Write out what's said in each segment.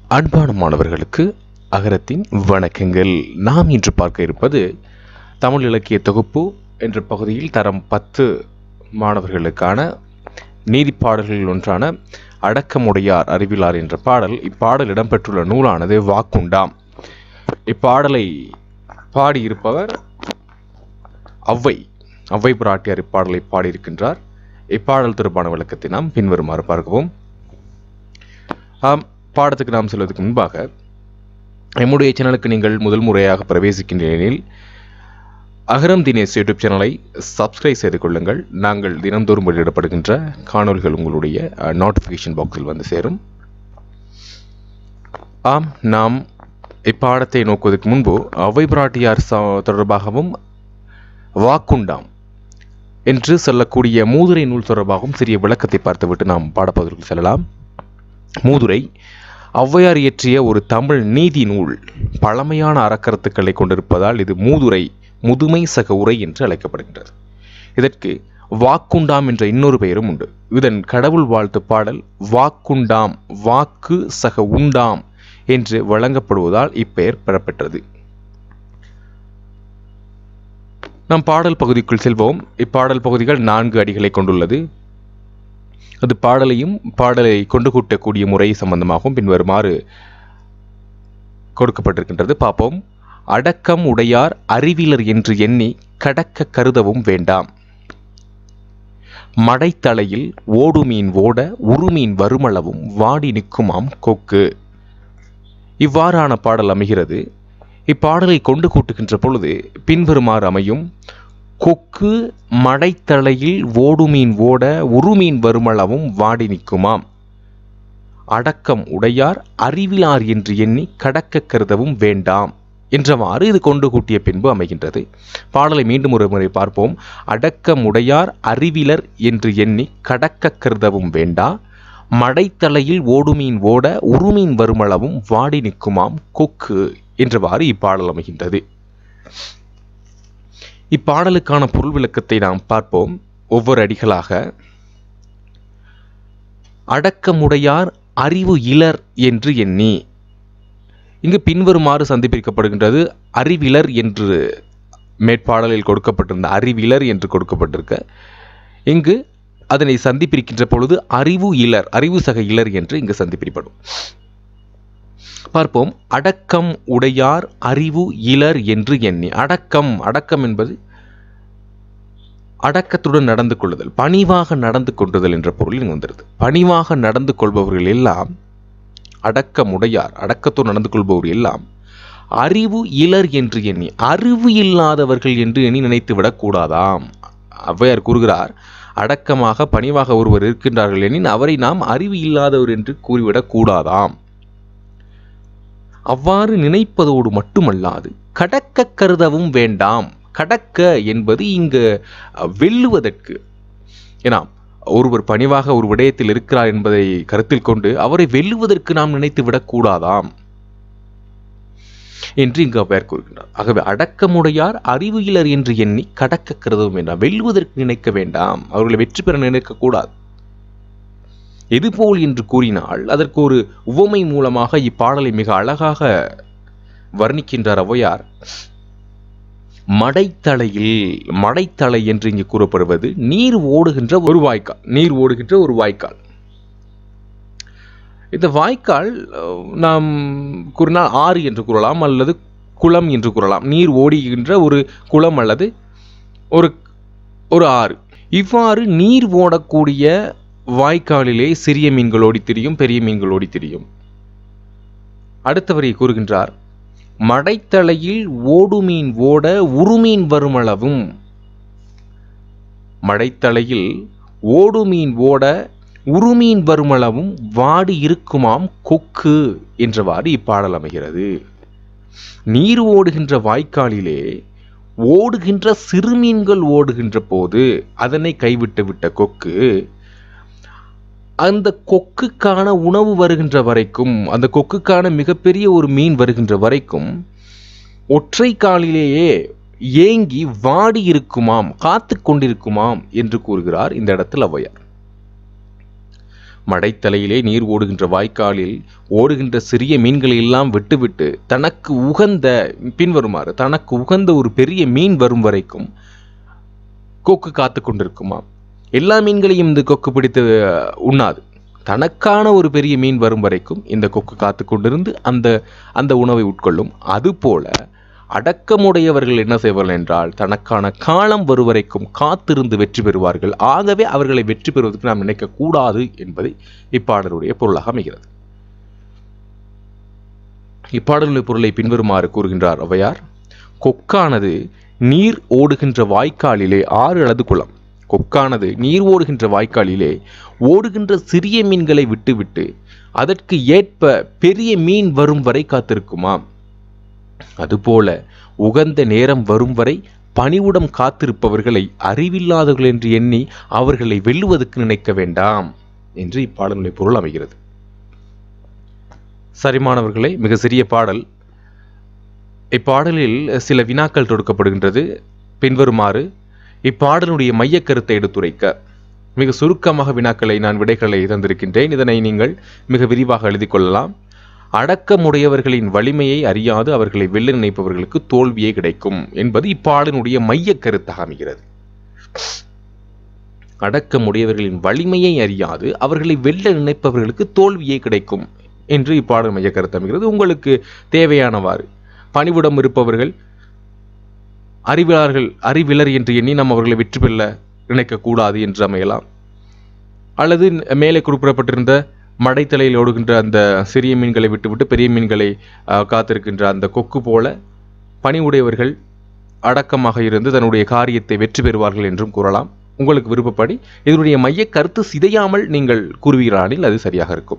அன்பான மாணவர்களுக்கு அகரத்தின் வணக்கங்கள் நாம் இன்று பார்க்க இருப்பது தமிழ் இலக்கிய தொகுப்பு என்ற பகுதியில் தரம் பத்து மாணவர்களுக்கான நீதிப்பாடல்களில் ஒன்றான அடக்கமுடையார் அறிவிலார் என்ற பாடல் இப்பாடல் இடம்பெற்றுள்ள நூலானது வாக்குண்டாம் இப்பாடலை பாடியிருப்பவர் ஔவை ஔவை பிராட்டியார் இப்பாடலை பாடியிருக்கின்றார் இப்பாடல் தொடர்பான விளக்கத்தை நாம் பின்வருமாறு பார்க்கவும் ஆம் பாடத்துக்கு நாம் செல்வதற்கு முன்பாக நம்முடைய சேனலுக்கு நீங்கள் முதல் முறையாக பிரவேசிக்கின்றீர்கள் அகரம் தினேஷ் யூடியூப் சேனலை சப்ஸ்கிரைப் செய்து கொள்ளுங்கள் நாங்கள் தினந்தோறும் வெளியிடப்படுகின்ற காணொலிகள் உங்களுடைய நோட்டிஃபிகேஷன் பாக்ஸில் வந்து சேரும் ஆம் நாம் இப்பாடத்தை நோக்குவதற்கு முன்பு அவை பிராட்டியார் ச- தொடர்பாகவும் வாக்குண்டாம் என்று சொல்லக்கூடிய மூதுரை நூல் தொடர்பாகவும் சிறிய விளக்கத்தை பார்த்துவிட்டு நாம் பாடப்பகுதிக்கு செல்லலாம் மூதுரை ஔவையார் இயற்றிய ஒரு தமிழ் நீதி நூல் பழமையான அறக்கருத்துக்களை கொண்டிருப்பதால் இது மூதுரை முதுமை சக உரை என்று அழைக்கப்படுகின்றது இதற்கு வாக்குண்டாம் என்ற இன்னொரு பெயரும் உண்டு இதன் கடவுள் வாழ்த்து பாடல் வாக்குண்டாம் வாக்கு சக உண்டாம் என்று வழங்கப்படுவதால் இப்பெயர் பெறப்பெற்றது நாம் பாடல் பகுதிக்குள் செல்வோம் இப்பாடல் பகுதிகள் நான்கு அடிகளை கொண்டுள்ளது அது பாடலையும் பாடலை கொண்டு கூட்டக்கூடிய முறை சம்பந்தமாகவும் பின்வருமாறு கொடுக்கப்பட்டிருக்கின்றது பார்ப்போம் அடக்கம் உடையார் அறிவிலர் என்று எண்ணி கடக்க கருதவும் வேண்டாம் மடைத்தலையில் ஓடுமீன் ஓட உருமீன் வருமளவும் வாடி நிற்குமாம் கொக்கு இவ்வாறான பாடல் அமைகிறது இப்பாடலை கொண்டு கூட்டுகின்ற பொழுது பின்வருமாறு அமையும் கொக்கு மடைத்தலையில் ஓடுமீன் ஓட உருமீன் வருமளவும் வாடி நிற்குமாம் அடக்கம் உடையார் அறிவிலார் என்று எண்ணி கடக்க கருதவும் வேண்டாம் என்றவாறு இது கொண்டு கூட்டிய பின்பு அமைகின்றது பாடலை மீண்டும் ஒரு முறை பார்ப்போம் அடக்கம் உடையார் அறிவிலர் என்று எண்ணி கடக்க கருதவும் வேண்டா மடைத்தலையில் ஓடுமீன் ஓட உருமீன் வருமளவும் வாடி நிற்குமாம் கொக்கு என்றவாறு இப்பாடல் அமைகின்றது இப்பாடலுக்கான பொருள் விளக்கத்தை நாம் பார்ப்போம் ஒவ்வொரு அடிகளாக அடக்கமுடையார் அறிவு இலர் என்று எண்ணி இங்கு பின்வருமாறு சந்திப்பிக்கப்படுகின்றது அறிவிலர் என்று மேற்பாடலில் கொடுக்கப்பட்டிருந்த அறிவிலர் என்று கொடுக்கப்பட்டிருக்க இங்கு அதனை சந்திப்பிருக்கின்ற பொழுது அறிவு இலர் அறிவு சக இலர் என்று இங்கு சந்திப்பிரிப்படும் பார்ப்போம் அடக்கம் உடையார் அறிவு இலர் என்று எண்ணி அடக்கம் அடக்கம் என்பது அடக்கத்துடன் நடந்து கொள்ளுதல் பணிவாக நடந்து கொண்டுதல் என்ற பொருளில் வந்துடுது பணிவாக நடந்து கொள்பவர்கள் எல்லாம் அடக்கம் உடையார் அடக்கத்துடன் நடந்து கொள்பவர் எல்லாம் அறிவு இலர் என்று எண்ணி அறிவு இல்லாதவர்கள் என்று எண்ணி நினைத்து விடக்கூடாதாம் ஔவையார் கூறுகிறார் அடக்கமாக பணிவாக ஒருவர் இருக்கின்றார்கள் எனின் அவரை நாம் அறிவு இல்லாதவர் என்று கூறிவிடக் கூடாதாம் அவ்வாறு நினைப்பதோடு மட்டுமல்லாது கடக்க கருதவும் வேண்டாம் கடக்க என்பது இங்கு அஹ், வெல்லுவதற்கு ஏன்னா ஒருவர் பணிவாக ஒரு விடயத்தில் இருக்கிறார் என்பதை கருத்தில் கொண்டு அவரை வெல்லுவதற்கு நாம் நினைத்து விடக்கூடாதாம் என்று இங்கு அவர் கூறுகின்றார் ஆகவே அடக்கமுடையார் அறிவு இலர் என்று எண்ணி கடக்க கருதவும் வேண்டாம் வெல்லுவதற்கு நினைக்க வேண்டாம் அவர்களை வெற்றி பெற நினைக்கக்கூடாது எதுபோல் என்று கூறினால் அதற்கு ஒரு உவமை மூலமாக இப்பாடலை மிக அழகாக வர்ணிக்கின்றார் ஔவையார் மடைத்தலையில் மடைத்தலை என்று இங்கு கூறப்படுவது நீர் ஓடுகின்ற ஒரு வாய்க்கால் நீர் ஓடுகின்ற ஒரு வாய்க்கால் இந்த வாய்க்கால் அஹ், நாம் கூறினால் ஆறு என்று கூறலாம் அல்லது குளம் என்று கூறலாம் நீர் ஓடுகின்ற ஒரு குளம் அல்லது ஒரு ஒரு ஆறு இவ்வாறு நீர் ஓடக்கூடிய வாய்க்காலிலே சிறிய மீன்கள் ஓடித் திரியும் பெரிய மீன்கள் ஓடித் திரியும் அடுத்தவரை கூறுகின்றார் மடைத்தலையில் ஓடுமீன் ஓட உருமீன் வருமளவும் மடைத்தலையில் ஓடுமீன் ஓட உருமீன் வருமளவும் வாடி இருக்குமாம் கொக்கு என்றவாறு இப்பாடல் அமைகிறது நீர் ஓடுகின்ற வாய்க்காலிலே ஓடுகின்ற சிறுமீன்கள் ஓடுகின்ற போது அதனை கைவிட்டு விட்ட கொக்கு அந்த கொக்குக்கான உணவு வருகின்ற வரைக்கும் அந்த கொக்குக்கான மிகப்பெரிய ஒரு மீன் வருகின்ற வரைக்கும் ஒற்றை காலிலேயே ஏங்கி வாடி இருக்குமாம் காத்து கொண்டிருக்குமாம் என்று கூறுகிறார் இந்த இடத்தில் ஔவையார் மடைத்தலையிலே நீர் ஓடுகின்ற வாய்க்காலில் ஓடுகின்ற சிறிய மீன்களை எல்லாம் விட்டுவிட்டு தனக்கு உகந்த பின்வருமாறு தனக்கு உகந்த ஒரு பெரிய மீன் வரும் வரைக்கும் கொக்கு காத்து கொண்டிருக்குமா எல்லா மீன்களையும் இந்த கொக்கு பிடித்து அஹ், உண்ணாது தனக்கான ஒரு பெரிய மீன் வரும் வரைக்கும் இந்த கொக்கு காத்து கொண்டிருந்து அந்த அந்த உணவை உட்கொள்ளும் அதுபோல அடக்கமுடையவர்கள் என்ன செய்வார்கள் என்றால் தனக்கான காலம் வரும் வரைக்கும் காத்திருந்து வெற்றி பெறுவார்கள் ஆகவே அவர்களை வெற்றி பெறுவதற்கு நாம் நினைக்கக்கூடாது என்பது இப்பாடலுடைய பொருளாக அமைகிறது இப்பாடலுடைய பொருளை பின்வருமாறு கூறுகின்றார் ஔவையார் கொக்கானது நீர் ஓடுகின்ற வாய்க்காலிலே ஆறு அல்லது குளம் கொக்கானது நீர் ஓடுகின்ற வாய்க்காலிலே ஓடுகின்ற சிறிய மீன்களை விட்டுவிட்டு அதற்கு ஏற்ப பெரிய மீன் வரும் வரை காத்திருக்குமாம் அதுபோல உகந்த நேரம் வரும் வரை பணிவுடன் காத்திருப்பவர்களை அறிவில்லாதவர்கள் என்று எண்ணி அவர்களை வெல்லுவதற்கு நினைக்க வேண்டாம் என்று இப்பாடலுடைய பொருள் அமைகிறது சரிமானவர்களே மிக சிறிய பாடல் இப்பாடலில் சில வினாக்கள் தொடுக்கப்படுகின்றது பின்வருமாறு இப்பாடலுடைய மையக் கருத்தை எடுத்துரைக்க மிக சுருக்கமாக வினாக்களை நான் விடைகளை தந்திருக்கின்றேன் இதனை நீங்கள் மிக விரிவாக எழுதிக் கொள்ளலாம் அடக்கமுடையவர்களின் வலிமையை அறியாது அவர்களை வெல்ல நினைப்பவர்களுக்கு தோல்வியே கிடைக்கும் என்பது இப்பாடலினுடைய மையக் கருத்தாக அமைகிறது அடக்கமுடையவர்களின் வலிமையை அறியாது அவர்களை வெல்ல நினைப்பவர்களுக்கு தோல்வியே கிடைக்கும் என்று இப்பாடல் மைய கருத்து அமைகிறது உங்களுக்கு தேவையானவாறு பணிவிடம் இருப்பவர்கள் அறிவிலார்கள் அறிவிலர் என்று எண்ணி நாம் அவர்களை வெற்றி பெற நினைக்கக்கூடாது என்று அமையலாம் அல்லது மேலே குறிப்பிடப்பட்டிருந்த மடைத்தலையில் ஓடுகின்ற அந்த சிறிய மீன்களை விட்டுவிட்டு பெரிய மீன்களை ஆஹ், காத்திருக்கின்ற அந்த கொக்கு போல பணிவுடையவர்கள் அடக்கமாக இருந்து தன்னுடைய காரியத்தை வெற்றி பெறுவார்கள் என்றும் கூறலாம் உங்களுக்கு விருப்பப்படி இதனுடைய மைய கருத்து சிதையாமல் நீங்கள் கூறுவீரானில் அது சரியாக இருக்கும்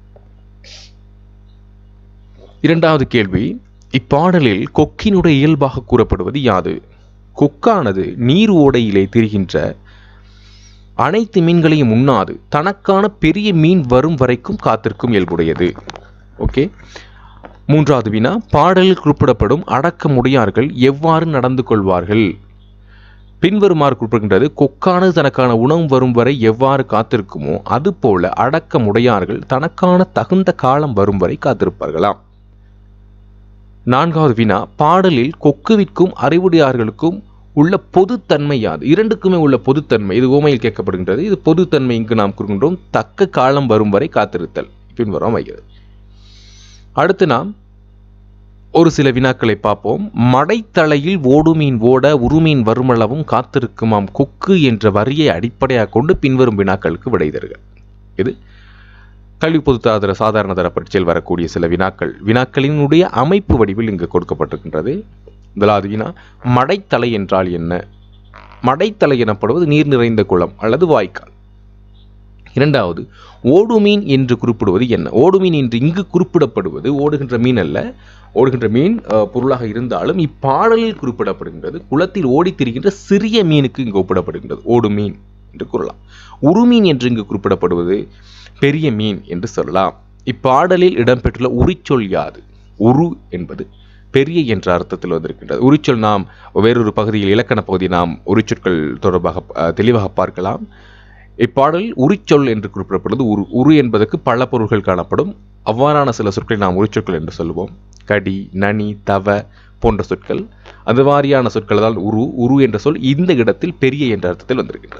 இரண்டாவது கேள்வி இப்பாடலில் கொக்கினுடைய இயல்பாக கூறப்படுவது யாது கொக்கானது நீர் ஓடையிலே திரிகின்ற அனைத்து மீன்களையும் உண்ணாது தனக்கான பெரிய மீன் வரும் வரைக்கும் காத்திருக்கும் இயல்புடையது ஓகே மூன்றாவது வினா பாடலில் குறிப்பிடப்படும் அடக்கமுடையார்கள் எவ்வாறு நடந்து கொள்வார்கள் பின்வருமாறு குறிப்பிடுகின்றது கொக்கானது தனக்கான உணவு வரும் வரை எவ்வாறு காத்திருக்குமோ அதுபோல அடக்கமுடையார்கள் தனக்கான தகுந்த காலம் வரும் வரை காத்திருப்பார்களாம் நான்காவது வினா பாடலில் கொக்குவிற்கும் அறிவுடையார்களுக்கும் உள்ள பொதுத்தன்மை யாது இரண்டுக்குமே உள்ள பொதுத்தன்மை இது ஓமையில் கேட்கப்படுகின்றது இது பொதுத்தன்மை இங்கு நாம் கூறுகின்றோம் தக்க காலம் வரும் வரை காத்திருத்தல் பின்வரும் அமைகிறது அடுத்து நாம் ஒரு சில வினாக்களை பார்ப்போம் மடைத்தலையில் ஓடுமீன் ஓட உருமீன் வருமளவும் காத்திருக்குமாம் கொக்கு என்ற வரியை அடிப்படையாக கொண்டு பின்வரும் வினாக்களுக்கு விடை தருக இது கல்வி பொதுத்தாதர சாதாரண தர பரீட்சையில் வரக்கூடிய சில வினாக்கள் வினாக்களினுடைய அமைப்பு வடிவில் இங்கு கொடுக்கப்பட்டிருக்கின்றது முதலாவது வினா மடைத்தலை என்றால் என்ன மடைத்தலை எனப்படுவது நீர் நிறைந்த குளம் அல்லது வாய்க்கால் இரண்டாவது ஓடுமீன் என்று குறிப்பிடுவது என்ன ஓடுமீன் என்று இங்கு குறிப்பிடப்படுவது ஓடுகின்ற மீன் அல்ல ஓடுகின்ற மீன் அஹ், பொருளாக இருந்தாலும் இப்பாடலில் குறிப்பிடப்படுகின்றது குளத்தில் ஓடித் திரிகின்ற சிறிய மீனுக்கு இங்கு ஒப்பிடப்படுகின்றது ஓடுமீன் என்று கூறலாம் உருமீன் என்று இங்கு குறிப்பிடப்படுவது பெரிய மீன் என்று சொல்லலாம் இப்பாடலில் இடம்பெற்றுள்ள உரிச்சொல் யாது உரு என்பது பெரிய என்ற அர்த்தத்தில் வந்திருக்கின்றது உரிச்சொல் நாம் வேறொரு பகுதியில் இலக்கண பகுதி நாம் உரிச்சொற்கள் தொடர்பாக அஹ், தெளிவாக பார்க்கலாம் இப்பாடலில் உரிச்சொல் என்று குறிப்பிடப்படுவது உரு உரு என்பதற்கு பல பொருள்கள் காணப்படும் அவ்வாறான சில சொற்களை நாம் உரிச்சொற்கள் என்று சொல்லுவோம் கடி நனி தவ போன்ற சொற்கள் அது வாரியான சொற்கள் தான் உரு உரு என்ற சொல் இந்த இடத்தில் பெரிய என்ற அர்த்தத்தில் வந்திருக்கின்றது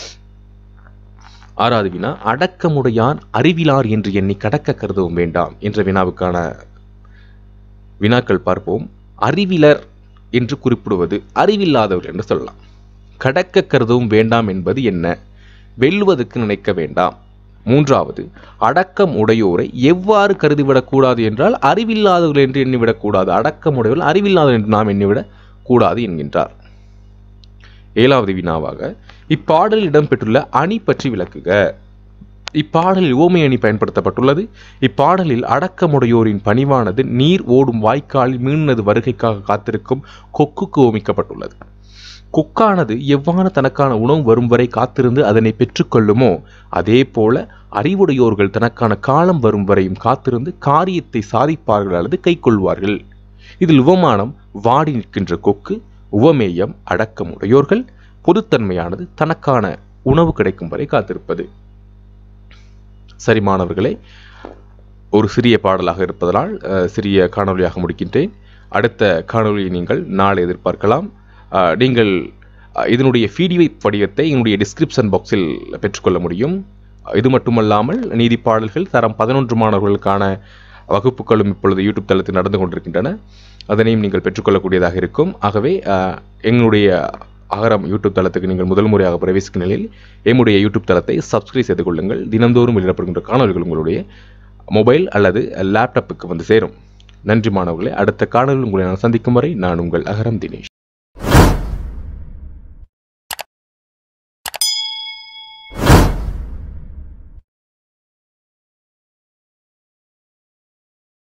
ஆறாவது வினா அடக்கமுடையான் அறிவிலார் என்று எண்ணி கடக்க கருதவும் வேண்டாம் என்ற வினாவுக்கான வினாக்கள் பார்ப்போம் அறிவிலர் என்று குறிப்பிடுவது அறிவில்லாதவர் என்று சொல்லலாம் கடக்க கருதவும் வேண்டாம் என்பது என்ன வெல்லுவதற்கு நினைக்க வேண்டாம் மூன்றாவது அடக்கம் உடையோரை எவ்வாறு கருதிவிடக்கூடாது என்றால் அறிவில்லாதவர்கள் என்று எண்ணிவிடக்கூடாது அடக்கம் உடையவர்கள் அறிவில்லாதவர் என்று நாம் எண்ணிவிடக் கூடாது என்கின்றார் ஏழாவது வினாவாக இப்பாடலில் இடம்பெற்றுள்ள அணி பற்றி விளக்குக இப்பாடலில் ஓமை அணி பயன்படுத்தப்பட்டுள்ளது இப்பாடலில் அடக்கமுடையோரின் பணிவானது நீர் ஓடும் வாய்க்காலில் மீனது வருகைக்காக காத்திருக்கும் கொக்குக்கு ஓமிக்கப்பட்டுள்ளது கொக்கானது எவ்வாறு தனக்கான உணவு வரும் வரை காத்திருந்து அதனை பெற்றுக்கொள்ளுமோ அதே போல அறிவுடையோர்கள் தனக்கான காலம் வரும் வரையும் காத்திருந்து காரியத்தை சாதிப்பார்கள் அல்லது கைக்கொள்வார்கள் இதில் உவமானம் வாடி நிற்கின்ற கொக்கு உவமேயம் அடக்கமுடையோர்கள் பொதுத்தன்மையானது தனக்கான உணவு கிடைக்கும் வரை காத்திருப்பது சரி மாணவர்களே ஒரு சிறிய பாடலாக இருப்பதனால் அஹ், சிறிய காணொளியாக முடிக்கின்றேன் அடுத்த காணொளியை நீங்கள் நாளை எதிர்பார்க்கலாம் அஹ், நீங்கள் அஹ், இதனுடைய ஃபீடிவை படிவத்தை என்னுடைய டிஸ்கிரிப்ஷன் பாக்ஸில் பெற்றுக்கொள்ள முடியும் இது மட்டுமல்லாமல் நீதி பாடல்கள் தரம் பதினொன்று மாணவர்களுக்கான வகுப்புகளும் இப்பொழுது யூடியூப் தளத்தில் நடந்து கொண்டிருக்கின்றன அதனையும் நீங்கள் பெற்றுக்கொள்ளக்கூடியதாக இருக்கும் ஆகவே அஹ், எங்களுடைய அகரம் யூடியூப் தளத்துக்கு நீங்கள் முதல் முறையாக பிரவேசிக்கும் நிலையில் எம்முடைய யூடியூப் தளத்தை சப்ஸ்கிரைப் செய்து கொள்ளுங்கள் தினந்தோறும் வெளியிடப்படுகின்ற காணொலிகள் உங்களுடைய மொபைல் அல்லது லேப்டாப்புக்கு வந்து சேரும் நன்றி மாணவர்களே அடுத்த காணொலியில் உங்களை நான் சந்திக்கும் வரை நான் உங்கள் அகரம் தினேஷ்